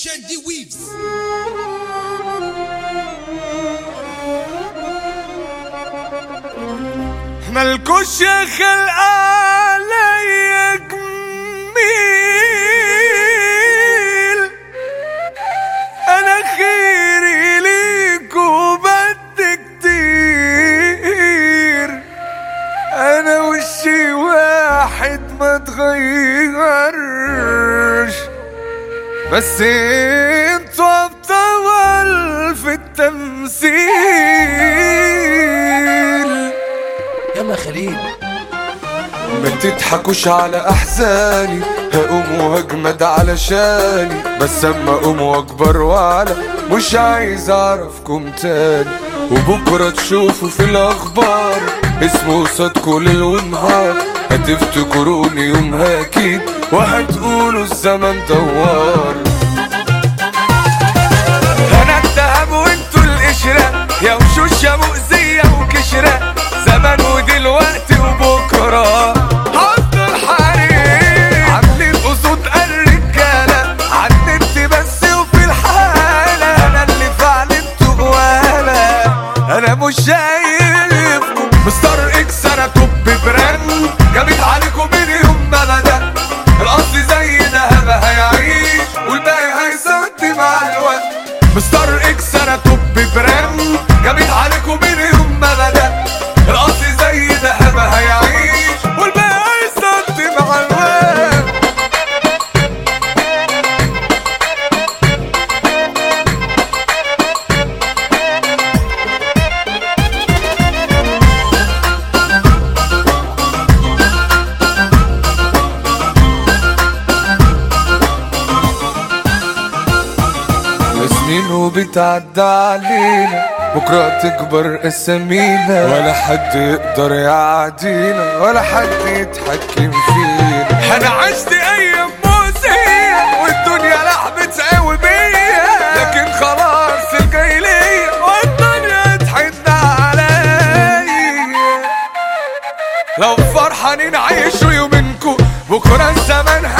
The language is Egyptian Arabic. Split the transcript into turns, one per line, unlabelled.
Shandy Weaves
ملكوش خلق عليا جميل انا خيري ليك وبد كتير انا وشي واحد ما تغيرش بس انتوا ابطال في التمثيل
يلا خليل
ما تضحكوش على احزاني هقوم وهجمد علشاني بس اما اقوم واكبر واعلى مش عايز اعرفكم تاني وبكره تشوفوا في الاخبار اسمه قصادكوا ليل ونهار هتفتكروني يومها اكيد وهتقولوا الزمن دوار انا الذهب وانتوا القشرة يا وشوش يا مؤذية وكشرة زمان ودلوقتي وبكرة هفضل حريق عاملين قصود الرجالة على النت بس وفي الحالة انا اللي فعل انتوا جوالا انا مش شايفكم مستر اكس انا توب براند جابت عليكم من يوم ما بدأ القصد زي دهب هيعيش والباقي هيسد مع الوقت مستر اكس انا توب براند جابت عليكم من يوم ما بدأ القصد زي دهب هيعيش والباقي هيسد مع الوقت سنين وبتعدى علينا بكرة تكبر اسامينا ولا حد يقدر يعدينا ولا حد يتحكم فينا انا عشت ايام مؤذية والدنيا لعبت قوي بيا لكن خلاص الجاي ليا والدنيا تحن عليا لو فرحانين عيشوا يومينكو بكرة الزمن